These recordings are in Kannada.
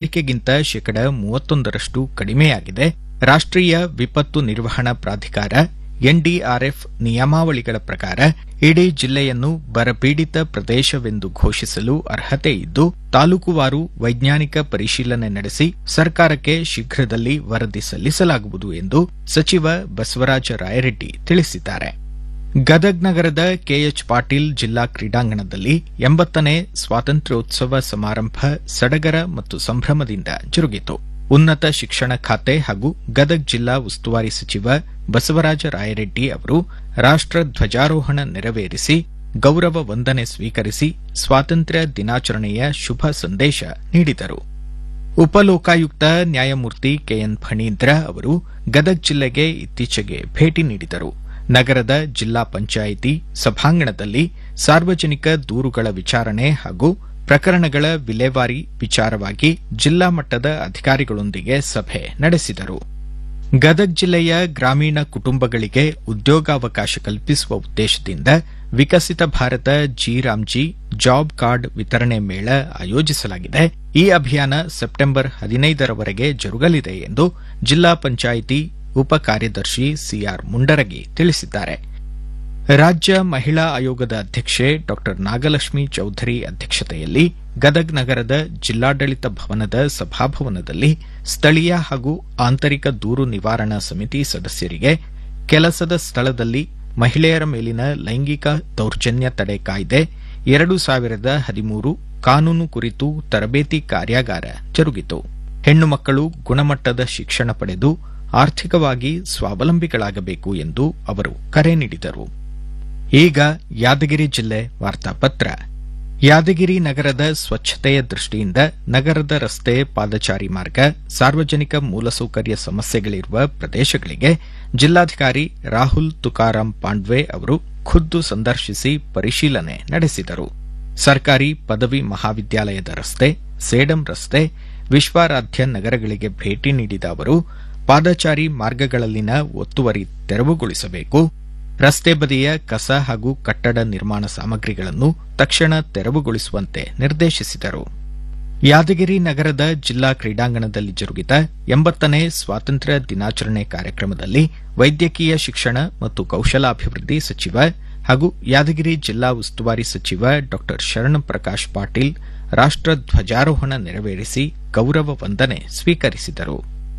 ಅಂದಾಜಿಕೆಗಿಂತ ಶೇಕಡ ಮೂವತ್ತೊಂದರಷ್ಟು ಕಡಿಮೆಯಾಗಿದೆ ರಾಷ್ಟ್ರೀಯ ವಿಪತ್ತು ನಿರ್ವಹಣಾ ಪ್ರಾಧಿಕಾರ ಎನ್ಡಿಆರ್ಎಫ್ ನಿಯಮಾವಳಿಗಳ ಪ್ರಕಾರ ಇಡೀ ಜಿಲ್ಲೆಯನ್ನು ಬರಪೀಡಿತ ಪ್ರದೇಶವೆಂದು ಘೋಷಿಸಲು ಅರ್ಹತೆ ಇದ್ದು ತಾಲೂಕುವಾರು ವೈಜ್ಞಾನಿಕ ಪರಿಶೀಲನೆ ನಡೆಸಿ ಸರ್ಕಾರಕ್ಕೆ ಶೀಘ್ರದಲ್ಲಿ ವರದಿ ಸಲ್ಲಿಸಲಾಗುವುದು ಎಂದು ಸಚಿವ ಬಸವರಾಜ ರಾಯರೆಡ್ಡಿ ತಿಳಿಸಿದ್ದಾರೆ ಗದಗ್ ನಗರದ ಕೆಎಚ್ ಪಾಟೀಲ್ ಜಿಲ್ಲಾ ಕ್ರೀಡಾಂಗಣದಲ್ಲಿ ಎಂಬತ್ತನೇ ಸ್ವಾತಂತ್ರ್ಯೋತ್ಸವ ಸಮಾರಂಭ ಸಡಗರ ಮತ್ತು ಸಂಭ್ರಮದಿಂದ ಜರುಗಿತು ಉನ್ನತ ಶಿಕ್ಷಣ ಖಾತೆ ಹಾಗೂ ಗದಗ್ ಜಿಲ್ಲಾ ಉಸ್ತುವಾರಿ ಸಚಿವ ಬಸವರಾಜ ರಾಯರೆಡ್ಡಿ ಅವರು ರಾಷ್ಟ ಧ್ವಜಾರೋಹಣ ನೆರವೇರಿಸಿ ಗೌರವ ವಂದನೆ ಸ್ವೀಕರಿಸಿ ಸ್ವಾತಂತ್ರ್ಯ ದಿನಾಚರಣೆಯ ಶುಭ ಸಂದೇಶ ನೀಡಿದರು ಉಪಲೋಕಾಯುಕ್ತ ನ್ಯಾಯಮೂರ್ತಿ ಕೆಎನ್ ಫಣೀಂದ್ರ ಅವರು ಗದಗ್ ಜಿಲ್ಲೆಗೆ ಇತ್ತೀಚೆಗೆ ಭೇಟಿ ನೀಡಿದರು ನಗರದ ಜಿಲ್ಲಾ ಪಂಚಾಯಿತಿ ಸಭಾಂಗಣದಲ್ಲಿ ಸಾರ್ವಜನಿಕ ದೂರುಗಳ ವಿಚಾರಣೆ ಹಾಗೂ ಪ್ರಕರಣಗಳ ವಿಲೇವಾರಿ ವಿಚಾರವಾಗಿ ಜಿಲ್ಲಾ ಮಟ್ಟದ ಅಧಿಕಾರಿಗಳೊಂದಿಗೆ ಸಭೆ ನಡೆಸಿದರು ಗದಗ್ ಜಿಲ್ಲೆಯ ಗ್ರಾಮೀಣ ಕುಟುಂಬಗಳಿಗೆ ಉದ್ಯೋಗಾವಕಾಶ ಕಲ್ಪಿಸುವ ಉದ್ದೇಶದಿಂದ Viksit Bharat G Ramji job card ವಿತರಣೆ ಮೇಳ ಆಯೋಜಿಸಲಾಗಿದೆ ಈ ಅಭಿಯಾನ ಸೆಪ್ಟೆಂಬರ್ ಹದಿನೈದರವರೆಗೆ ಜರುಗಲಿದೆ ಎಂದು ಜಿಲ್ಲಾ ಪಂಚಾಯಿತಿ ಉಪ ಕಾರ್ಯದರ್ಶಿ ಸಿಆರ್ ಮುಂಡರಗಿ ತಿಳಿಸಿದ್ದಾರೆ ರಾಜ್ಯ ಮಹಿಳಾ ಆಯೋಗದ ಅಧ್ಯಕ್ಷೆ ಡಾ ನಾಗಲಕ್ಷ್ಮಿ ಚೌಧರಿ ಅಧ್ಯಕ್ಷತೆಯಲ್ಲಿ ಗದಗ್ ನಗರದ ಜಿಲ್ಲಾಡಳಿತ ಭವನದ ಸಭಾಭವನದಲ್ಲಿ ಸ್ಥಳೀಯ ಹಾಗೂ ಆಂತರಿಕ ದೂರು ನಿವಾರಣಾ ಸಮಿತಿ ಸದಸ್ಯರಿಗೆ ಕೆಲಸದ ಸ್ಥಳದಲ್ಲಿ ಮಹಿಳೆಯರ ಮೇಲಿನ ಲೈಂಗಿಕ ದೌರ್ಜನ್ಯ ತಡೆ ಕಾಯ್ದೆ ಎರಡು ಸಾವಿರದ ಹದಿಮೂರು ಕಾನೂನು ಕುರಿತು ತರಬೇತಿ ಕಾರ್ಯಾಗಾರ ಜರುಗಿತು ಹೆಣ್ಣು ಮಕ್ಕಳು ಗುಣಮಟ್ಟದ ಶಿಕ್ಷಣ ಪಡೆದು ಆರ್ಥಿಕವಾಗಿ ಸ್ವಾವಲಂಬಿಗಳಾಗಬೇಕು ಎಂದು ಅವರು ಕರೆ ನೀಡಿದರು ಈಗ ಯಾದಗಿರಿ ಜಿಲ್ಲೆ ವಾರ್ತಾಪತ್ರ ಯಾದಗಿರಿ ನಗರದ ಸ್ವಚ್ಛತೆಯ ದೃಷ್ಟಿಯಿಂದ ನಗರದ ರಸ್ತೆ ಪಾದಚಾರಿ ಮಾರ್ಗ ಸಾರ್ವಜನಿಕ ಮೂಲಸೌಕರ್ಯ ಸಮಸ್ಯೆಗಳಿರುವ ಪ್ರದೇಶಗಳಿಗೆ ಜಿಲ್ಲಾಧಿಕಾರಿ ರಾಹುಲ್ ತುಕಾರಾಂ ಪಾಂಡ್ವೆ ಅವರು ಖುದ್ದು ಸಂದರ್ಶಿಸಿ ಪರಿಶೀಲನೆ ನಡೆಸಿದರು ಸರ್ಕಾರಿ ಪದವಿ ಮಹಾವಿದ್ಯಾಲಯದ ರಸ್ತೆ ಸೇಡಂ ರಸ್ತೆ ವಿಶ್ವಾರಾಧ್ಯ ನಗರಗಳಿಗೆ ಭೇಟಿ ನೀಡಿದ ಅವರು ಪಾದಚಾರಿ ಮಾರ್ಗಗಳಲ್ಲಿನ ಒತ್ತುವರಿ ತೆರವುಗೊಳಿಸಬೇಕು ರಸ್ತೆ ಬದಿಯ ಕಸ ಹಾಗೂ ಕಟ್ಟಡ ನಿರ್ಮಾಣ ಸಾಮಗ್ರಿಗಳನ್ನು ತಕ್ಷಣ ತೆರವುಗೊಳಿಸುವಂತೆ ನಿರ್ದೇಶಿಸಿದರು ಯಾದಗಿರಿ ನಗರದ ಜಿಲ್ಲಾ ಕ್ರೀಡಾಂಗಣದಲ್ಲಿ ಜರುಗಿದ ಎಂಬತ್ತನೇ ಸ್ವಾತಂತ್ರ್ಯ ದಿನಾಚರಣೆ ಕಾರ್ಯಕ್ರಮದಲ್ಲಿ ವೈದ್ಯಕೀಯ ಶಿಕ್ಷಣ ಮತ್ತು ಕೌಶಲಾಭಿವೃದ್ಧಿ ಸಚಿವ ಹಾಗೂ ಯಾದಗಿರಿ ಜಿಲ್ಲಾ ಉಸ್ತುವಾರಿ ಸಚಿವ ಡಾ ಶರಣಪ್ರಕಾಶ್ ಪಾಟೀಲ್ ರಾಷ್ಟ ಧ್ವಜಾರೋಹಣ ನೆರವೇರಿಸಿ ಗೌರವ ವಂದನೆ ಸ್ವೀಕರಿಸಿದರು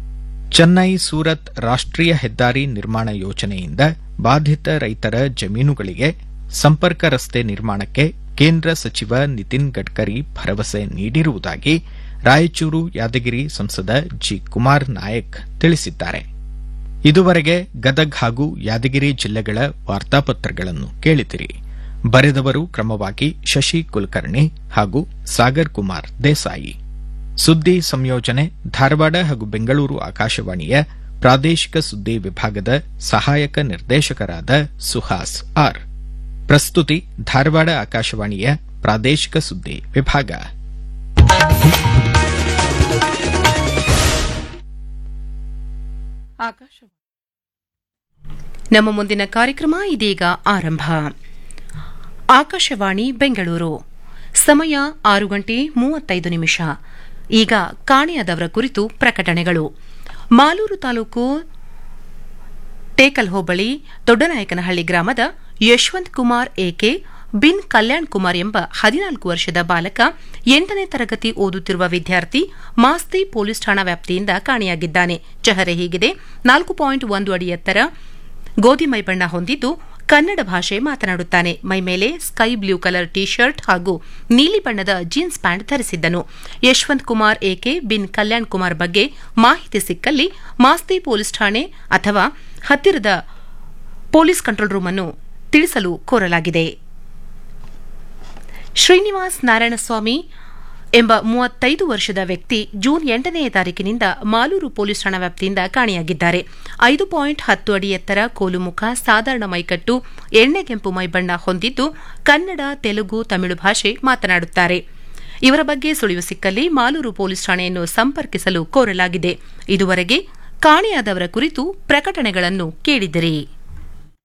ಚೆನ್ನೈ ಸೂರತ್ ರಾಷ್ಟೀಯ ಹೆದ್ದಾರಿ ನಿರ್ಮಾಣ ಯೋಜನೆಯಿಂದ ಬಾಧಿತ ರೈತರ ಜಮೀನುಗಳಿಗೆ ಸಂಪರ್ಕ ರಸ್ತೆ ನಿರ್ಮಾಣಕ್ಕೆ ಕೇಂದ್ರ ಸಚಿವ ನಿತಿನ್ ಗಡ್ಕರಿ ಭರವಸೆ ನೀಡಿರುವುದಾಗಿ ರಾಯಚೂರು ಯಾದಗಿರಿ ಸಂಸದ ಜಿ ಕುಮಾರ್ ನಾಯಕ್ ತಿಳಿಸಿದ್ದಾರೆ ಇದುವರೆಗೆ ಗದಗ್ ಹಾಗೂ ಯಾದಗಿರಿ ಜಿಲ್ಲೆಗಳ ವಾರ್ತಾಪತ್ರಗಳನ್ನು ಕೇಳಿದಿರಿ ಬರೆದವರು ಕ್ರಮವಾಗಿ ಶಶಿ ಕುಲಕರ್ಣಿ ಹಾಗೂ ಸಾಗರ್ ಕುಮಾರ್ ದೇಸಾಯಿ ಸುದ್ದಿ ಸಂಯೋಜನೆ ಧಾರವಾಡ ಹಾಗೂ ಬೆಂಗಳೂರು ಆಕಾಶವಾಣಿಯ ಪ್ರಾದೇಶಿಕ ಸುದ್ದಿ ವಿಭಾಗದ ಸಹಾಯಕ ನಿರ್ದೇಶಕರಾದ ಸುಹಾಸ್ ಆರ್ ಪ್ರಸ್ತುತಿ ಧಾರವಾಡ ಆಕಾಶವಾಣಿಯ ಪ್ರಾದೇಶಿಕ ಸುದ್ದಿ ವಿಭಾಗ ನಮ್ಮ ಮುಂದಿನ ಕಾರ್ಯಕ್ರಮ ಇದೀಗ ಆರಂಭ ಆಕಾಶವಾಣಿ ಬೆಂಗಳೂರು ಸಮಯ ಆರು ಗಂಟೆ ಮೂವತ್ತೈದು ನಿಮಿಷ ಈಗ ಕಾಣೆಯಾದವರ ಕುರಿತು ಪ್ರಕಟಣೆಗಳು ಮಾಲೂರು ತಾಲೂಕು ಟೇಕಲ್ ಹೋಬಳಿ ದೊಡ್ಡನಾಯಕನಹಳ್ಳಿ ಗ್ರಾಮದ ಯಶವಂತ್ ಕುಮಾರ್ ಎಕೆ ಬಿನ್ ಕಲ್ಯಾಣ್ ಕುಮಾರ್ ಎಂಬ ಹದಿನಾಲ್ಕು ವರ್ಷದ ಬಾಲಕ ಎಂಟನೇ ತರಗತಿ ಓದುತ್ತಿರುವ ವಿದ್ಯಾರ್ಥಿ ಮಾಸ್ತಿ ಪೊಲೀಸ್ ಠಾಣಾ ವ್ಯಾಪ್ತಿಯಿಂದ ಕಾಣೆಯಾಗಿದ್ದಾನೆ ಚಹರೆ ಹೀಗಿದೆ ನಾಲ್ಕು ಪಾಯಿಂಟ್ ಒಂದು ಅಡಿ ಎತ್ತರ ಗೋಧಿ ಮೈ ಬಣ್ಣ ಹೊಂದಿದ್ದು ಕನ್ನಡ ಭಾಷೆ ಮಾತನಾಡುತ್ತಾನೆ ಮೈಮೇಲೆ sky blue colour T shirt ಹಾಗೂ ನೀಲಿ ಬಣ್ಣದ ಜೀನ್ಸ್ ಪ್ಯಾಂಟ್ ಧರಿಸಿದ್ದನು ಯಶವಂತ್ ಕುಮಾರ್ ಎಕೆ ಬಿನ್ ಕಲ್ಯಾಣ್ ಕುಮಾರ್ ಬಗ್ಗೆ ಮಾಹಿತಿ ಸಿಕ್ಕಲ್ಲಿ ಮಾಸ್ತಿ ಪೊಲೀಸ್ ಠಾಣೆ ಅಥವಾ ಹತ್ತಿರದ ಪೊಲೀಸ್ ಕಂಟ್ರೋಲ್ ರೂಮ್ ಅನ್ನು ತಿಳಿಸಲು ಕೋರಲಾಗಿದೆ ಶ್ರೀನಿವಾಸ್ ನಾರಾಯಣಸ್ವಾಮಿ ಎಂಬ ಮೂವತ್ತೈದು ವರ್ಷದ ವ್ಯಕ್ತಿ ಜೂನ್ ಎಂಟನೇ ತಾರೀಕಿನಿಂದ ಮಾಲೂರು ಪೊಲೀಸ್ ಠಾಣಾ ವ್ಯಾಪ್ತಿಯಿಂದ ಕಾಣೆಯಾಗಿದ್ದಾರೆ ಐದು ಪಾಯಿಂಟ್ ಹತ್ತು ಅಡಿ ಎತ್ತರ ಕೋಲುಮುಖ ಸಾಧಾರಣ ಮೈಕಟ್ಟು ಎಣ್ಣೆಗೆಂಪು ಮೈಬಣ್ಣ ಹೊಂದಿದ್ದು ಕನ್ನಡ ತೆಲುಗು ತಮಿಳು ಭಾಷೆ ಮಾತನಾಡುತ್ತಾರೆ ಇವರ ಬಗ್ಗೆ ಸುಳಿವು ಸಿಕ್ಕಲ್ಲಿ ಮಾಲೂರು ಪೊಲೀಸ್ ಠಾಣೆಯನ್ನು ಸಂಪರ್ಕಿಸಲು ಕೋರಲಾಗಿದೆ ಇದುವರೆಗೆ ಕಾಣೆಯಾದವರ ಕುರಿತು ಪ್ರಕಟಣೆಗಳನ್ನು ಕೇಳಿದಿರಿ